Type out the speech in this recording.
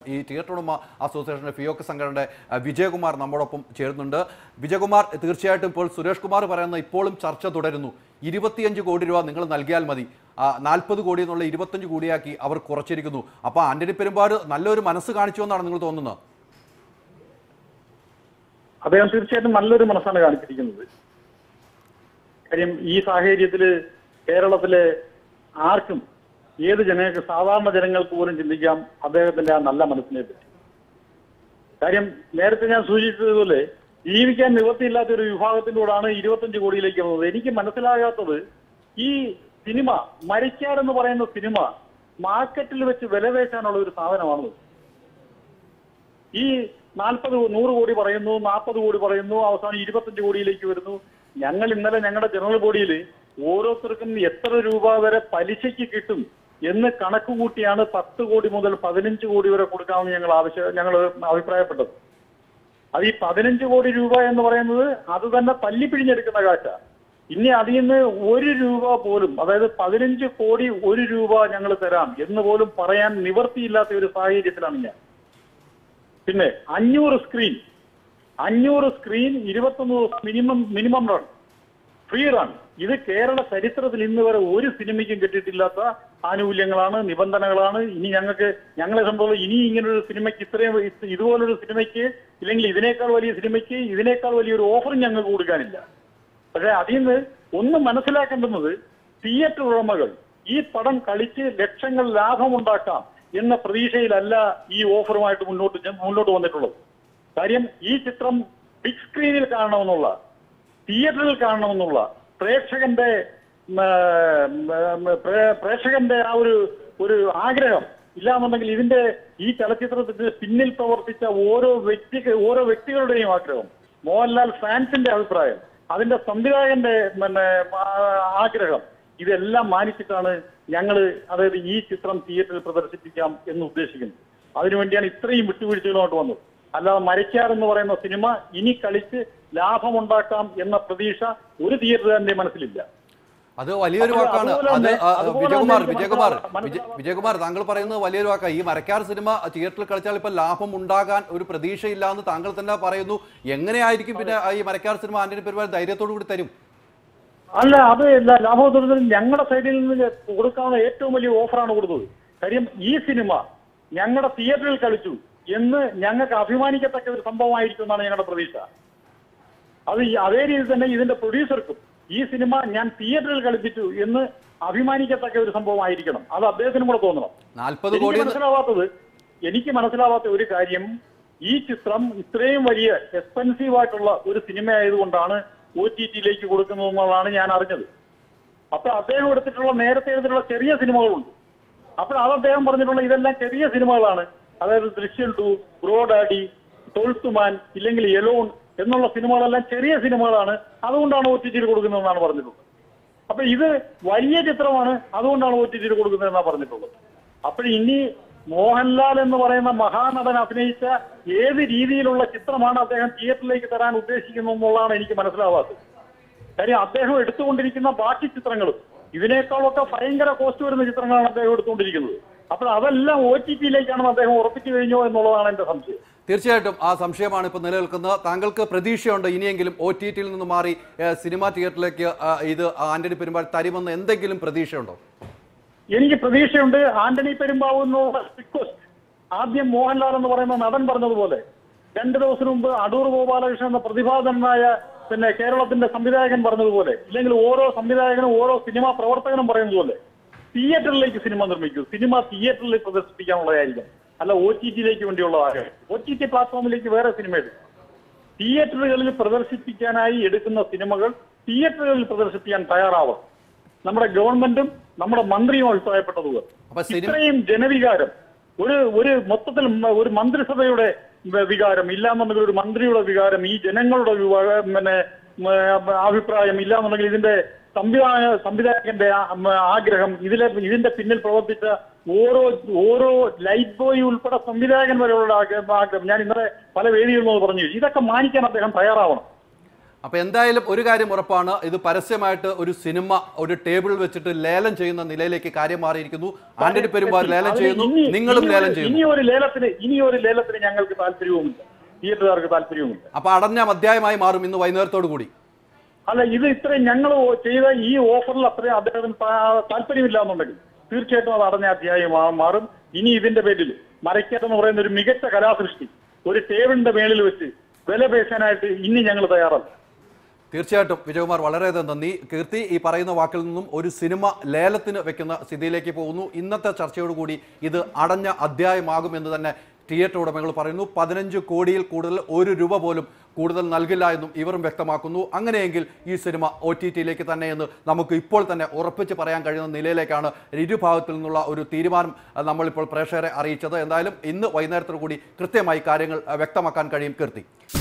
ഈ തിയേറ്റർ ഉടമ അസോസിയേഷന്റെ ഫിയോക്ക് സംഘടനയുടെ ആ, വിജയകുമാർ നമ്മോടൊപ്പം ചേരുന്നുണ്ട് വിജയകുമാർ തീർച്ചയായിട്ടും ഇപ്പോൾ സുരേഷ് കുമാർ പറയുന്ന ഇപ്പോഴും ചർച്ച തുടരുന്നു ഇരുപത്തിയഞ്ച് കോടി രൂപ നിങ്ങൾ നൽകിയാൽ മതി നാൽപ്പത് കോടി എന്നുള്ള ഇരുപത്തഞ്ച് കോടിയാക്കി അവർ കുറച്ചിരിക്കുന്നു അപ്പോൾ ആന്റണി പെരുമ്പാട് നല്ലൊരു മനസ്സ് കാണിച്ചു എന്നാണ് നിങ്ങൾ തോന്നുന്നത് അദ്ദേഹം തീർച്ചയായിട്ടും നല്ലൊരു മനസ്സാണ് കാണിച്ചിരിക്കുന്നത് കാര്യം ഈ സാഹചര്യത്തില് കേരളത്തിലെ ആർക്കും ഏത് ജനങ്ങൾക്ക് സാധാരണ ജനങ്ങൾക്ക് പോലും ചിന്തിക്കാം അദ്ദേഹത്തിന്റെ ആ നല്ല മനസ്സിനെ പറ്റി കാര്യം നേരത്തെ ഞാൻ സൂചിപ്പിച്ചതുപോലെ ജീവിക്കാൻ നിവൃത്തിയില്ലാത്ത ഒരു വിഭാഗത്തിലൂടെയാണ് ഇരുപത്തഞ്ച് കോടിയിലേക്ക് വന്നത് എനിക്ക് മനസ്സിലാകാത്തത് ഈ സിനിമ മരിക്കാർ എന്ന് പറയുന്ന സിനിമ മാർക്കറ്റിൽ വെച്ച് വില പേശാനുള്ള ഒരു സാധനമാണ് ഈ നാൽപ്പത് നൂറ് കോടി പറയുന്നു നാൽപ്പത് കോടി പറയുന്നു അവസാനം ഇരുപത്തഞ്ച് കോടിയിലേക്ക് വരുന്നു ഞങ്ങൾ ഇന്നലെ ഞങ്ങളുടെ ജനറൽ ബോഡിയിൽ ഓരോരുത്തർക്കും എത്ര രൂപ വരെ പലിശയ്ക്ക് കിട്ടും എന്ന് കണക്ക് കൂട്ടിയാണ് പത്ത് കോടി മുതൽ പതിനഞ്ച് കോടി വരെ കൊടുക്കാമെന്ന് ഞങ്ങൾ ആവശ്യം ഞങ്ങൾ അഭിപ്രായപ്പെട്ടത് അത് ഈ പതിനഞ്ച് കോടി രൂപ എന്ന് പറയുന്നത് അത് തന്നെ തല്ലിപ്പിഴിഞ്ഞെടുക്കുന്ന കാശ ഇനി അതിൽ നിന്ന് ഒരു രൂപ പോലും അതായത് പതിനഞ്ച് കോടി ഒരു രൂപ ഞങ്ങൾ തരാം എന്ന് പോലും പറയാൻ നിവർത്തിയില്ലാത്ത ഒരു സാഹചര്യത്തിലാണ് ഞാൻ പിന്നെ അഞ്ഞൂറ് സ്ക്രീൻ അഞ്ഞൂറ് സ്ക്രീൻ ഇരുപത്തൊന്ന് ദിവസം minimum minimum run free run ഇത് കേരള ചരിത്രത്തിൽ ഇന്ന് വരെ ഒരു സിനിമയ്ക്കും കിട്ടിയിട്ടില്ലാത്ത ആനുകൂല്യങ്ങളാണ് നിബന്ധനകളാണ് ഇനി ഞങ്ങൾക്ക് ഞങ്ങളെ സംബന്ധിച്ച് ഇനി ഇങ്ങനൊരു സിനിമയ്ക്ക് ഇത്രയും ഇത് ഇതുപോലൊരു സിനിമയ്ക്ക് ഇല്ലെങ്കിൽ ഇതിനേക്കാൾ വലിയ സിനിമയ്ക്ക് ഇതിനേക്കാൾ വലിയൊരു ഓഫറും ഞങ്ങൾക്ക് കൊടുക്കാനില്ല പക്ഷെ അതിൽ നിന്ന് ഒന്ന് മനസ്സിലാക്കേണ്ടുന്നത് തിയേറ്റർ ഉടമകൾ ഈ പടം കളിച്ച് ലക്ഷങ്ങൾ ലാഭമുണ്ടാക്കാം എന്ന പ്രതീക്ഷയിലല്ല ഈ ഓഫറുമായിട്ട് മുന്നോട്ട് ഞാൻ- മുന്നോട്ട് വന്നിട്ടുള്ളത് കാര്യം ഈ ചിത്രം ബിഗ് സ്ക്രീനിൽ കാണണമെന്നുള്ള തിയേറ്ററിൽ കാണണമെന്നുള്ള പ്രേക്ഷകന്റെ ഉം, ഉം, പ്രേ- പ്രേക്ഷകന്റെ ആ ഒരു ഒരു ആഗ്രഹം ഇല്ലാന്നുണ്ടെങ്കിൽ ഇതിന്റെ ഈ ചലച്ചിത്രത്തിന്റെ പിന്നിൽ പ്രവർത്തിച്ച ഓരോ വ്യക്തി ഓരോ വ്യക്തികളുടെയും ആഗ്രഹം മോഹൻലാൽ ഫാൻസിന്റെ അഭിപ്രായം അതിന്റെ സംവിധായകന്റെ പിന്നെ ആ- ആഗ്രഹം ഇതെല്ലാം മാനിച്ചിട്ടാണ് ഞങ്ങൾ അതായത് ഈ ചിത്രം തിയേറ്ററിൽ പ്രദർശിപ്പിക്കാം എന്ന് ഉദ്ദേശിക്കുന്നത് അതിനുവേണ്ടിയാണ് ഇത്രയും വിട്ടുവീഴ്ചകളുമായിട്ട് വന്നത് അല്ലാതെ മരയ്ക്കാർ എന്ന് പറയുന്ന സിനിമ ഇനി കളിച്ച് ലാഭമുണ്ടാക്കാം എന്ന പ്രതീക്ഷ ഒരു തിയേറ്ററുകാരന്റെ മനസ്സിലില്ല അത് വലിയൊരു അപ്പോൾ വാക്കാണ് അതുപോലെ അത് തന്നെ- ആ, അതുപോലെ വിജയകുമാർ തന്നെ വിജയകുമാർ മനസ്സിലാവാ- വിജയ- വിജയകുമാർ താങ്കൾ പറയുന്നത് വലിയൊരു വാക്കാണ് ഈ മരക്കാർ സിനിമ തിയേറ്ററിൽ കളിച്ചാൽ ഇപ്പൊ ലാഭം ഉണ്ടാകാൻ ഒരു പ്രതീക്ഷയില്ല എന്ന് താങ്കൾ തന്നെ പറയുന്നു എങ്ങനെയായിരിക്കും പിന്നെ ഈ മരക്കാർ സിനിമ ആന്റണി പെരുമാൾ ധൈര്യത്തോടു കൂടി തരും അല്ല അത് ല- ലാഭോത്തരത്തിന് ഞങ്ങളുടെ സൈഡിൽ നിന്ന് കൊടുക്കാവുന്ന ഏറ്റവും വലിയ ഓഫറാണ് കൊടുത്തത് കാര്യം ഈ സിനിമ ഞങ്ങളുടെ തിയേറ്ററിൽ കളിച്ചു എന്ന് ഞങ്ങൾക്ക് അഭിമാനിക്കത്തക്ക ഒരു സംഭവമായിരിക്കും എന്നാണ് ഞങ്ങളുടെ പ്രതീക്ഷ അത് ഈ അതേ രീതിയിൽ തന്നെ ഇതിന്റെ പ്രൊഡ്യൂസർക്കും ഈ സിനിമ ഞാൻ തിയേറ്ററിൽ കളിപ്പിച്ചു എന്ന് അഭിമാനിക്കത്തക്ക ഒരു സംഭവമായിരിക്കണം അത് അദ്ദേഹത്തിനും കൂടെ തോന്നണം നാൽപ്പത് എനിക്ക് കോടി എന്ന് മനസ്സിലാവാത്തത് എനിക്ക് മനസ്സിലാവാത്ത ഒരു കാര്യം ഈ ചിത്രം ഇത്രയും വലിയ എക്സ്പെൻസീവ് ആയിട്ടുള്ള ഒരു സിനിമ ആയതുകൊണ്ടാണ് ഒ ടി ടിയിലേക്ക് കൊടുക്കുന്നതെന്നുള്ളതാണ് ഞാൻ അറിഞ്ഞത് അപ്പൊ അദ്ദേഹം എടുത്തിട്ടുള്ള നേരത്തെ എടുത്തിട്ടുള്ള ചെറിയ സിനിമകളുണ്ട് അപ്പോൾ അത് അദ്ദേഹം പറഞ്ഞിട്ടുള്ള ഇതെല്ലാം ചെറിയ സിനിമകളാണ് അതായത് ദൃശ്യം ടു ബ്രോഡാഡി തൊഴുത്തുമാൻ ഇല്ലെങ്കിൽ എലോൺ എന്നുള്ള സിനിമകളെല്ലാം ചെറിയ സിനിമകളാണ് അതുകൊണ്ടാണ് ഒ ടി ടിയിൽ കൊടുക്കുന്നതെന്നാണ് പറഞ്ഞിട്ടുള്ളത് അപ്പൊ ഇത് വലിയ ചിത്രമാണ് അതുകൊണ്ടാണ് ഒ ടി ടിയിൽ കൊടുക്കുന്നതെന്നാണ് പറഞ്ഞിട്ടുള്ളത് അപ്പോൾ ഇനി മോഹൻലാൽ എന്ന് പറയുന്ന മഹാനടൻ അഭിനയിച്ച ഏത് രീതിയിലുള്ള ചിത്രമാണ് അദ്ദേഹം തിയേറ്ററിലേക്ക് തരാൻ ഉദ്ദേശിക്കുന്നത് എന്നുള്ളതാണ് എനിക്ക് മനസ്സിലാവാത്തത് കാര്യം അദ്ദേഹം എടുത്തുകൊണ്ടിരിക്കുന്ന ബാക്കി ചിത്രങ്ങളും ഇതിനേക്കാളൊക്കെ ഭയങ്കര കോസ്റ്റ് വരുന്ന ചിത്രങ്ങളാണ് അദ്ദേഹം എടുത്തുകൊണ്ടിരിക്കുന്നത് അപ്പോൾ അതെല്ലാം ഒ ടി ടിയിലേക്കാണ് അദ്ദേഹം ഉറപ്പിച്ചു കഴിഞ്ഞോ എന്നുള്ളതാണ് എന്റെ സംശയം തീർച്ചയായിട്ടും ആ സംശയമാണ് ഇപ്പോൾ നിലനിൽക്കുന്നത് താങ്കൾക്ക് പ്രതീക്ഷയുണ്ട് ഇനിയെങ്കിലും ഒ ടി ടിയിൽ നിന്ന് മാറി ഏഹ്, സിനിമാ തിയേറ്ററിലേക്ക് ആ, ഇത് ആന്റണി പെരുമാൾ തരുമെന്ന് എന്തെങ്കിലും പ്രതീക്ഷയുണ്ടോ എനിക്ക് പ്രതീക്ഷയുണ്ട് ആന്റണി പെരുമ്പാവൂരിനോട് റിക്വസ്റ്റ് ആദ്യം മോഹൻലാൽ എന്ന് പറയുന്ന നടൻ പറഞ്ഞതുപോലെ രണ്ടു ദിവസം മുമ്പ് അടൂർ ഗോപാലകൃഷ്ണൻ എന്ന പ്രതിഭാതനായ പിന്നെ കേരളത്തിന്റെ സംവിധായകൻ പറഞ്ഞതുപോലെ ഇല്ലെങ്കിൽ ഓരോ സംവിധായകനും ഓരോ സിനിമാ പ്രവർത്തകനും പറയുന്നത് പോലെ തിയേറ്ററിലേക്ക് സിനിമ നിർമ്മിക്കൂ സിനിമ തിയേറ്ററിൽ പ്രദർശിപ്പിക്കാനുള്ളതായിരിക്കും അല്ല ഒ ടി ടിയിലേക്ക് വേണ്ടിയുള്ളതാകട്ടെ ഒ ടി ടി പ്ലാറ്റ്ഫോമിലേക്ക് വേറെ സിനിമ എടുക്കും തിയേറ്ററുകളിൽ പ്രദർശിപ്പിക്കാനായി എടുക്കുന്ന സിനിമകൾ തിയേറ്ററുകളിൽ പ്രദർശിപ്പിക്കാൻ തയ്യാറാവണം നമ്മുടെ ഗവൺമെന്റും നമ്മുടെ മന്ത്രിയും അഭിപ്രായപ്പെട്ടതുപോലെ അപ്പൊ സിനിമ ഇത്രയും ജനവികാരം ഒരു ഒരു മൊത്തത്തിൽ മ- ഒരു മന്ത്രിസഭയുടെ വ- വികാരം ഇല്ലാന്നുണ്ടെങ്കിൽ ഒരു മന്ത്രിയുടെ വികാരം ഈ ജനങ്ങളുടെ വിവാ- പിന്നെ മ, അഭിപ്രായം ഇല്ലാന്നുണ്ടെങ്കിൽ ഇതിന്റെ സംവിധാന സംവിധായകന്റെ ആ- മ- ആഗ്രഹം ഇതിലെ ഇതിന്റെ പിന്നിൽ പ്രവർത്തിച്ച ഓരോ ഓരോ ലൈറ്റ് ബോയ് ഉൾപ്പെടെ സംവിധായകൻ വരെയുള്ള ആഗ്ര- ആഗ്രഹം ഞാൻ ഇന്നലെ പല വേദികളിൽ നിന്ന് പറഞ്ഞു ഇതൊക്കെ മാനിക്കാൻ അദ്ദേഹം തയ്യാറാവണം അപ്പൊ എന്തായാലും ഒരു കാര്യം ഉറപ്പാണ് ഇത് പരസ്യമായിട്ട് ഒരു സിനിമ ഒരു ടേബിളിൽ വെച്ചിട്ട് ലേലം ചെയ്യുന്ന നിലയിലേക്ക് കാര്യം മാറിയിരിക്കുന്നു ആന്റണി പെരുമ്പാർ ലേലം അതിന് ചെയ്യുന്നു ഇനി- നിങ്ങളും ഇനി ലേലം ഒരു- ചെയ്യുന്നു ഇനി ഒരു ലേലത്തിന് ഇനി ഒരു ലേലത്തിന് ഞങ്ങൾക്ക് താല്പര്യവുമില്ല തിയേറ്ററുകാർക്ക് താല്പര്യവുമില്ല അപ്പൊ അടഞ്ഞ അധ്യായമായി മാറും ഇന്ന് വൈകുന്നേരത്തോടു കൂടി അല്ല ഇത് ഇത്രയും ഞങ്ങൾ ചെയ്ത ഈ ഓഫറിൽ അത്രയും അദ്ദേഹത്തിന് താ- താല്പര്യമില്ല എന്നുണ്ടെങ്കിൽ തീർച്ചയായിട്ടും അത് അടഞ്ഞ അധ്യായം മാ- മാറും ഇനി ഇതിന്റെ പേരിൽ മരയ്ക്കറ്റ് എന്ന് പറയുന്ന ഒരു മികച്ച കലാസൃഷ്ടി ഒരു ടേബിളിന്റെ മേളിൽ വെച്ച് വില പേശാനായിട്ട് ഇനി ഞങ്ങൾ തയ്യാറല്ല തീർച്ചയായിട്ടും വിജയകുമാർ വളരെയധികം നന്ദി കീർത്തി ഈ പറയുന്ന വാക്കിൽ നിന്നും ഒരു സിനിമ ലേലത്തിന് വെക്കുന്ന സ്ഥിതിയിലേക്ക് പോകുന്നു ഇന്നത്തെ ചർച്ചയോടുകൂടി ഇത് അടഞ്ഞ അധ്യായമാകും എന്ന് തന്നെ തിയേറ്റർ ഉടമകൾ പറയുന്നു പതിനഞ്ച് കോടിയിൽ കൂടുതൽ ഒരു രൂപ പോലും കൂടുതൽ നൽകില്ല എന്നും ഇവരും വ്യക്തമാക്കുന്നു അങ്ങനെയെങ്കിൽ ഈ സിനിമ ഒ ടി ടിയിലേക്ക് തന്നെ എന്ന് നമുക്ക് ഇപ്പോൾ തന്നെ ഉറപ്പിച്ച് പറയാൻ കഴിയുന്ന നിലയിലേക്കാണ് ഇരുഭാഗത്തിൽ നിന്നുള്ള ഒരു തീരുമാനം അഹ്, നമ്മളിപ്പോൾ പ്രേക്ഷകരെ അറിയിച്ചത് എന്തായാലും ഇന്ന് വൈകുന്നേരത്തോടു കൂടി കൃത്യമായി കാര്യങ്ങൾ അഹ്, വ്യക്തമാക്കാൻ കഴിയും കീർത്തി